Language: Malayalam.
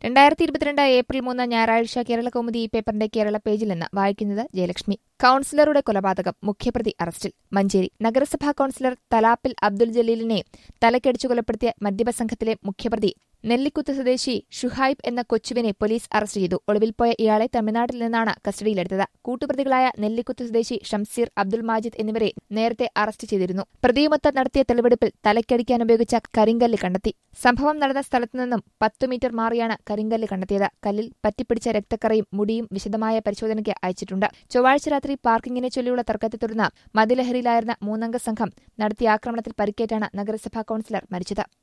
രണ്ടായിരത്തി ഇരുപത്തിരണ്ട് ഏപ്രിൽ മൂന്ന് ഞായറാഴ്ച കേരള കൗമുദി ഈ പേപ്പറിന്റെ കേരള പേജിൽ നിന്ന് വായിക്കുന്നത് ജയലക്ഷ്മി കൌൺസിലറുടെ കൊലപാതകം മുഖ്യപ്രതി അറസ്റ്റിൽ മഞ്ചേരി നഗരസഭാ കൌൺസിലർ തലാപ്പിൽ അബ്ദുൽ ജലീലിനെ തലക്കടിച്ചു കൊലപ്പെടുത്തിയ മദ്യപ സംഘത്തിലെ മുഖ്യപ്രതി നെല്ലിക്കുത്ത് സ്വദേശി ഷുഹൈബ് എന്ന കൊച്ചുവിനെ പോലീസ് അറസ്റ്റ് ചെയ്തു ഒളിവിൽ പോയ ഇയാളെ തമിഴ്നാട്ടിൽ നിന്നാണ് കസ്റ്റഡിയിലെടുത്തത് കൂട്ടുപ്രതികളായ നെല്ലിക്കുത്ത് സ്വദേശി ഷംസീർ അബ്ദുൽ മാജിദ് എന്നിവരെ നേരത്തെ അറസ്റ്റ് ചെയ്തിരുന്നു പ്രതിയുമൊത്ത് നടത്തിയ തെളിവെടുപ്പിൽ തലക്കടിക്കാൻ ഉപയോഗിച്ച കരിങ്കല്ല് കണ്ടെത്തി സംഭവം നടന്ന സ്ഥലത്തു നിന്നും പത്തു മീറ്റർ മാറിയാണ് കരിങ്കല്ല് കണ്ടെത്തിയത് കല്ലിൽ പറ്റിപ്പിടിച്ച രക്തക്കറയും മുടിയും വിശദമായ പരിശോധനയ്ക്ക് അയച്ചിട്ടുണ്ട് ചൊവ്വാഴ്ച രാത്രി പാർക്കിങ്ങിനെ ചൊല്ലിയുള്ള തർക്കത്തെ തുടർന്ന് മദ്യലഹരിയിലായിരുന്ന മൂന്നംഗ സംഘം നടത്തിയ ആക്രമണത്തിൽ പരിക്കേറ്റാണ് നഗരസഭാ കൌൺസിലർ മരിച്ചത്